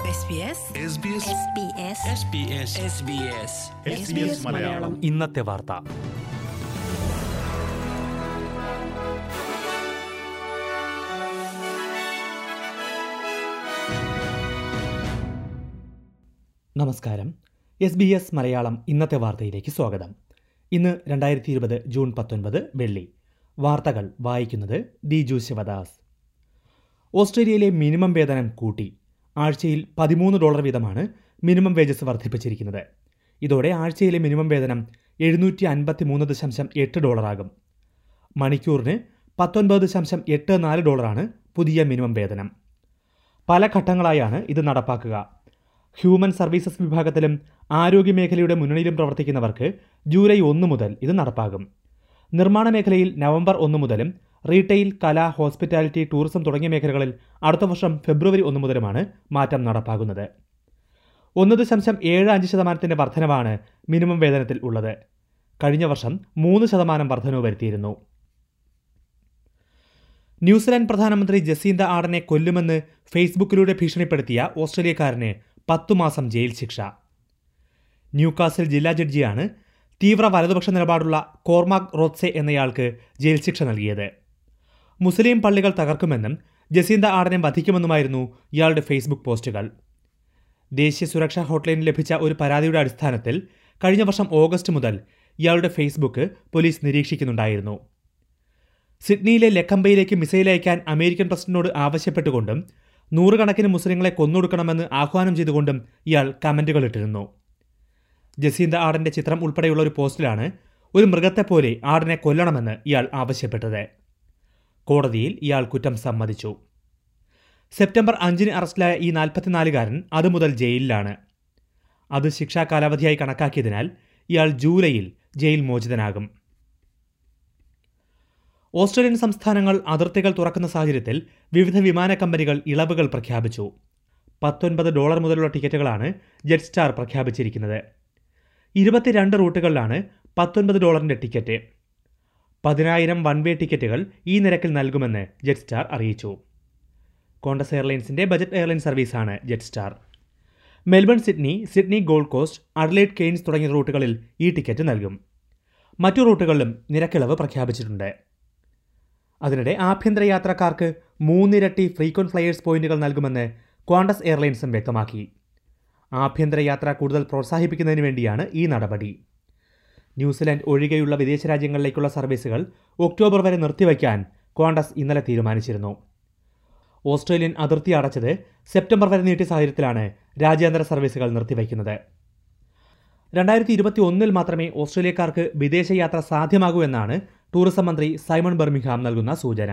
SBS SBS SBS Malayalam ഇന്നത്തെ വാർത്ത നമസ്കാരം എസ് ബി എസ് മലയാളം ഇന്നത്തെ വാർത്തയിലേക്ക് സ്വാഗതം ഇന്ന് രണ്ടായിരത്തി ഇരുപത് ജൂൺ പത്തൊൻപത് വെള്ളി വാർത്തകൾ വായിക്കുന്നത് ദിജു ശിവദാസ് ഓസ്ട്രേലിയയിലെ മിനിമം വേതനം കൂട്ടി ആഴ്ചയിൽ പതിമൂന്ന് ഡോളർ വീതമാണ് മിനിമം വേജസ് വർദ്ധിപ്പിച്ചിരിക്കുന്നത് ഇതോടെ ആഴ്ചയിലെ മിനിമം വേതനം എഴുന്നൂറ്റി അൻപത്തി മൂന്ന് ദശാംശം എട്ട് ഡോളറാകും മണിക്കൂറിന് പത്തൊൻപത് ദശാംശം എട്ട് നാല് ഡോളറാണ് പുതിയ മിനിമം വേതനം പല ഘട്ടങ്ങളായാണ് ഇത് നടപ്പാക്കുക ഹ്യൂമൻ സർവീസസ് വിഭാഗത്തിലും ആരോഗ്യമേഖലയുടെ മുന്നണിയിലും പ്രവർത്തിക്കുന്നവർക്ക് ജൂലൈ ഒന്ന് മുതൽ ഇത് നടപ്പാകും നിർമ്മാണ മേഖലയിൽ നവംബർ ഒന്ന് മുതലും റീറ്റെയിൽ കല ഹോസ്പിറ്റാലിറ്റി ടൂറിസം തുടങ്ങിയ മേഖലകളിൽ അടുത്ത വർഷം ഫെബ്രുവരി ഒന്ന് മുതലുമാണ് മാറ്റം നടപ്പാകുന്നത് ഒന്ന് ദശാംശം ഏഴ് അഞ്ച് ശതമാനത്തിന്റെ വർധനവാണ് മിനിമം വേതനത്തിൽ ഉള്ളത് കഴിഞ്ഞ വർഷം മൂന്ന് ശതമാനം വർധനവ് വരുത്തിയിരുന്നു ന്യൂസിലാൻഡ് പ്രധാനമന്ത്രി ജസീന്ത ആർഡനെ കൊല്ലുമെന്ന് ഫേസ്ബുക്കിലൂടെ ഭീഷണിപ്പെടുത്തിയ ഓസ്ട്രേലിയക്കാരന് പത്തു മാസം ജയിൽ ശിക്ഷ ന്യൂകാസിൽ ജില്ലാ ജഡ്ജിയാണ് തീവ്ര വലതുപക്ഷ നിലപാടുള്ള കോർമാക് റോത്സെ എന്നയാൾക്ക് ജയിൽ ശിക്ഷ നൽകിയത് മുസ്ലിം പള്ളികൾ തകർക്കുമെന്നും ജസീന്ത ആർഡനെ വധിക്കുമെന്നുമായിരുന്നു ഇയാളുടെ ഫേസ്ബുക്ക് പോസ്റ്റുകൾ ദേശീയ സുരക്ഷാ ഹോട്ട്ലൈനിൽ ലഭിച്ച ഒരു പരാതിയുടെ അടിസ്ഥാനത്തിൽ കഴിഞ്ഞ വർഷം ഓഗസ്റ്റ് മുതൽ ഇയാളുടെ ഫേസ്ബുക്ക് പോലീസ് നിരീക്ഷിക്കുന്നുണ്ടായിരുന്നു സിഡ്നിയിലെ ലക്കംബയിലേക്ക് മിസൈൽ അയക്കാൻ അമേരിക്കൻ പ്രസിഡന്റിനോട് ആവശ്യപ്പെട്ടുകൊണ്ടും നൂറുകണക്കിന് മുസ്ലിങ്ങളെ കൊന്നൊടുക്കണമെന്ന് ആഹ്വാനം ചെയ്തുകൊണ്ടും ഇയാൾ കമന്റുകൾ ഇട്ടിരുന്നു ജസീന്ത ആടന്റെ ചിത്രം ഉൾപ്പെടെയുള്ള ഒരു പോസ്റ്റിലാണ് ഒരു മൃഗത്തെപ്പോലെ ആടിനെ കൊല്ലണമെന്ന് ഇയാൾ ആവശ്യപ്പെട്ടത് കോടതിയിൽ ഇയാൾ കുറ്റം സമ്മതിച്ചു സെപ്റ്റംബർ അഞ്ചിന് അറസ്റ്റിലായ ഈ നാൽപ്പത്തിനാലുകാരൻ അതുമുതൽ ജയിലിലാണ് അത് ശിക്ഷാ കാലാവധിയായി കണക്കാക്കിയതിനാൽ ഇയാൾ ജൂലൈയിൽ ജയിൽ മോചിതനാകും ഓസ്ട്രേലിയൻ സംസ്ഥാനങ്ങൾ അതിർത്തികൾ തുറക്കുന്ന സാഹചര്യത്തിൽ വിവിധ വിമാന കമ്പനികൾ ഇളവുകൾ പ്രഖ്യാപിച്ചു പത്തൊൻപത് ഡോളർ മുതലുള്ള ടിക്കറ്റുകളാണ് ജെറ്റ് സ്റ്റാർ പ്രഖ്യാപിച്ചിരിക്കുന്നത് ഇരുപത്തിരണ്ട് റൂട്ടുകളിലാണ് പത്തൊൻപത് ഡോളറിന്റെ ടിക്കറ്റ് പതിനായിരം വൺ വേ ടിക്കറ്റുകൾ ഈ നിരക്കിൽ നൽകുമെന്ന് ജെറ്റ് സ്റ്റാർ അറിയിച്ചു കോണ്ടസ് എയർലൈൻസിന്റെ ബജറ്റ് എയർലൈൻ സർവീസാണ് Jetstar Melbourne Sydney Sydney Gold Coast Adelaide Cairns തുടങ്ങിയ റൂട്ടുകളിൽ ഈ ടിക്കറ്റ് നൽകും മറ്റു റൂട്ടുകളിലും നിരക്കിളവ് പ്രഖ്യാപിച്ചിട്ടുണ്ട് അതിനിടെ ആഭ്യന്തര യാത്രക്കാർക്ക് മൂന്നിരട്ടി ഫ്രീക്വന്റ് ഫ്ലയേഴ്സ് പോയിന്റുകൾ നൽകുമെന്ന് ക്വാണ്ടസ് എയർലൈൻസും വ്യക്തമാക്കി ആഭ്യന്തര യാത്ര കൂടുതൽ പ്രോത്സാഹിപ്പിക്കുന്നതിന് വേണ്ടിയാണ് ഈ നടപടി ന്യൂസിലാൻഡ് ഒഴികെയുള്ള വിദേശ രാജ്യങ്ങളിലേക്കുള്ള സർവീസുകൾ ഒക്ടോബർ വരെ നിർത്തിവയ്ക്കാൻ ക്വാണ്ടസ് ഇന്നലെ തീരുമാനിച്ചിരുന്നു ഓസ്ട്രേലിയൻ അതിർത്തി അടച്ചത് സെപ്റ്റംബർ വരെ നീട്ടിയ സാഹചര്യത്തിലാണ് രാജ്യാന്തര സർവീസുകൾ നിർത്തിവയ്ക്കുന്നത് രണ്ടായിരത്തി ഇരുപത്തി ഒന്നിൽ മാത്രമേ ഓസ്ട്രേലിയക്കാർക്ക് വിദേശയാത്ര സാധ്യമാകൂ എന്നാണ് ടൂറിസം മന്ത്രി സൈമൺ ബെർമിഹാം നൽകുന്ന സൂചന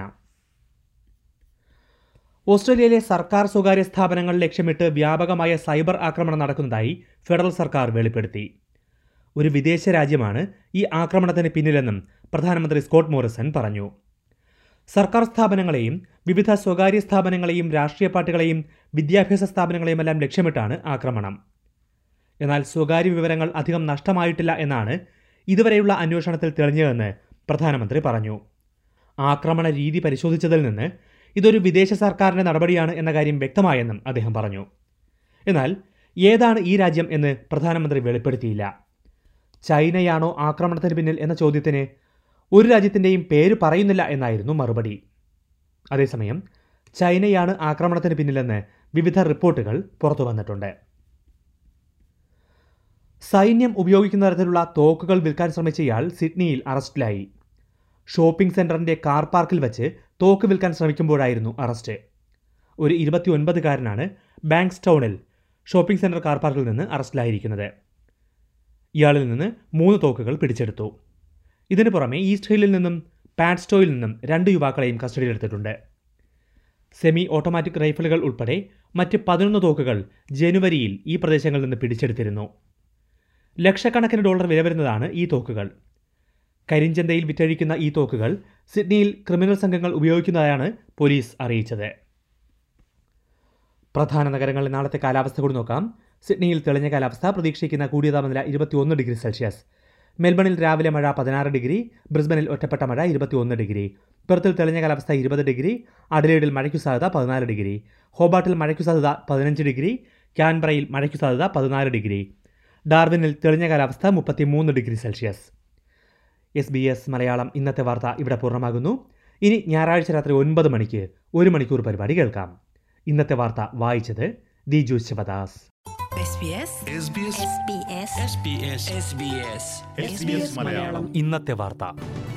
ഓസ്ട്രേലിയയിലെ സർക്കാർ സ്വകാര്യ സ്ഥാപനങ്ങൾ ലക്ഷ്യമിട്ട് വ്യാപകമായ സൈബർ ആക്രമണം നടക്കുന്നതായി ഫെഡറൽ സർക്കാർ വെളിപ്പെടുത്തി ഒരു വിദേശ രാജ്യമാണ് ഈ ആക്രമണത്തിന് പിന്നിലെന്നും പ്രധാനമന്ത്രി സ്കോട്ട് മോറിസൺ പറഞ്ഞു സർക്കാർ സ്ഥാപനങ്ങളെയും വിവിധ സ്വകാര്യ സ്ഥാപനങ്ങളെയും രാഷ്ട്രീയ പാർട്ടികളെയും വിദ്യാഭ്യാസ സ്ഥാപനങ്ങളെയുമെല്ലാം ലക്ഷ്യമിട്ടാണ് ആക്രമണം എന്നാൽ സ്വകാര്യ വിവരങ്ങൾ അധികം നഷ്ടമായിട്ടില്ല എന്നാണ് ഇതുവരെയുള്ള അന്വേഷണത്തിൽ തെളിഞ്ഞതെന്ന് പ്രധാനമന്ത്രി പറഞ്ഞു ആക്രമണ രീതി പരിശോധിച്ചതിൽ നിന്ന് ഇതൊരു വിദേശ സർക്കാരിന്റെ നടപടിയാണ് എന്ന കാര്യം വ്യക്തമായെന്നും അദ്ദേഹം പറഞ്ഞു എന്നാൽ ഏതാണ് ഈ രാജ്യം എന്ന് പ്രധാനമന്ത്രി വെളിപ്പെടുത്തിയില്ല ചൈനയാണോ ആക്രമണത്തിന് പിന്നിൽ എന്ന ചോദ്യത്തിന് ഒരു രാജ്യത്തിൻ്റെയും പേര് പറയുന്നില്ല എന്നായിരുന്നു മറുപടി അതേസമയം ചൈനയാണ് ആക്രമണത്തിന് പിന്നിലെന്ന് വിവിധ റിപ്പോർട്ടുകൾ പുറത്തു വന്നിട്ടുണ്ട് സൈന്യം ഉപയോഗിക്കുന്ന തരത്തിലുള്ള തോക്കുകൾ വിൽക്കാൻ ശ്രമിച്ച ഇയാൾ സിഡ്നിയിൽ അറസ്റ്റിലായി ഷോപ്പിംഗ് സെന്ററിന്റെ കാർ പാർക്കിൽ വെച്ച് തോക്ക് വിൽക്കാൻ ശ്രമിക്കുമ്പോഴായിരുന്നു അറസ്റ്റ് ഒരു ഇരുപത്തിയൊൻപതുകാരനാണ് ബാങ്ക്സ് ടൗണിൽ ഷോപ്പിംഗ് സെന്റർ കാർ പാർക്കിൽ നിന്ന് അറസ്റ്റിലായിരിക്കുന്നത് ഇയാളിൽ നിന്ന് മൂന്ന് തോക്കുകൾ പിടിച്ചെടുത്തു ഇതിനു പുറമെ ഈസ്റ്റ് ഹില്ലിൽ നിന്നും പാഡ്സ്റ്റോയിൽ നിന്നും രണ്ട് യുവാക്കളെയും കസ്റ്റഡിയിലെടുത്തിട്ടുണ്ട് സെമി ഓട്ടോമാറ്റിക് റൈഫിളുകൾ ഉൾപ്പെടെ മറ്റ് പതിനൊന്ന് തോക്കുകൾ ജനുവരിയിൽ ഈ പ്രദേശങ്ങളിൽ നിന്ന് പിടിച്ചെടുത്തിരുന്നു ലക്ഷക്കണക്കിന് ഡോളർ വില വരുന്നതാണ് ഈ തോക്കുകൾ കരിഞ്ചന്തയിൽ വിറ്റഴിക്കുന്ന ഈ തോക്കുകൾ സിഡ്നിയിൽ ക്രിമിനൽ സംഘങ്ങൾ ഉപയോഗിക്കുന്നതായാണ് പോലീസ് അറിയിച്ചത് പ്രധാന നഗരങ്ങളിലെ നാളത്തെ കാലാവസ്ഥ കൂടി നോക്കാം സിഡ്നിയിൽ തെളിഞ്ഞ കാലാവസ്ഥ പ്രതീക്ഷിക്കുന്ന കൂടിയ താപനില ഇരുപത്തിയൊന്ന് ഡിഗ്രി സെൽഷ്യസ് മെൽബണിൽ രാവിലെ മഴ പതിനാറ് ഡിഗ്രി ബ്രിസ്ബനിൽ ഒറ്റപ്പെട്ട മഴ ഇരുപത്തിയൊന്ന് ഡിഗ്രി പെർത്തിൽ തെളിഞ്ഞ കാലാവസ്ഥ ഇരുപത് ഡിഗ്രി അഡലേഡിൽ മഴയ്ക്കു സാധ്യത പതിനാല് ഡിഗ്രി ഹോബാട്ടിൽ മഴയ്ക്കു സാധ്യത പതിനഞ്ച് ഡിഗ്രി ക്യാൻബ്രയിൽ മഴയ്ക്കു സാധ്യത പതിനാല് ഡിഗ്രി ഡാർവിനിൽ തെളിഞ്ഞ കാലാവസ്ഥ മുപ്പത്തിമൂന്ന് degree Celsius S B S Malayalam ഇന്നത്തെ വാർത്ത ഇവിടെ പൂർണ്ണമാകുന്നു ഇനി ഞായറാഴ്ച രാത്രി ഒൻപത് മണിക്ക് ഒരു മണിക്കൂർ പരിപാടി കേൾക്കാം ഇന്നത്തെ വാർത്ത വായിച്ചത് Diju Sivadas SBS SBS SBS SBS SBS SBS Malayalam ഇന്നത്തെ വാർത്ത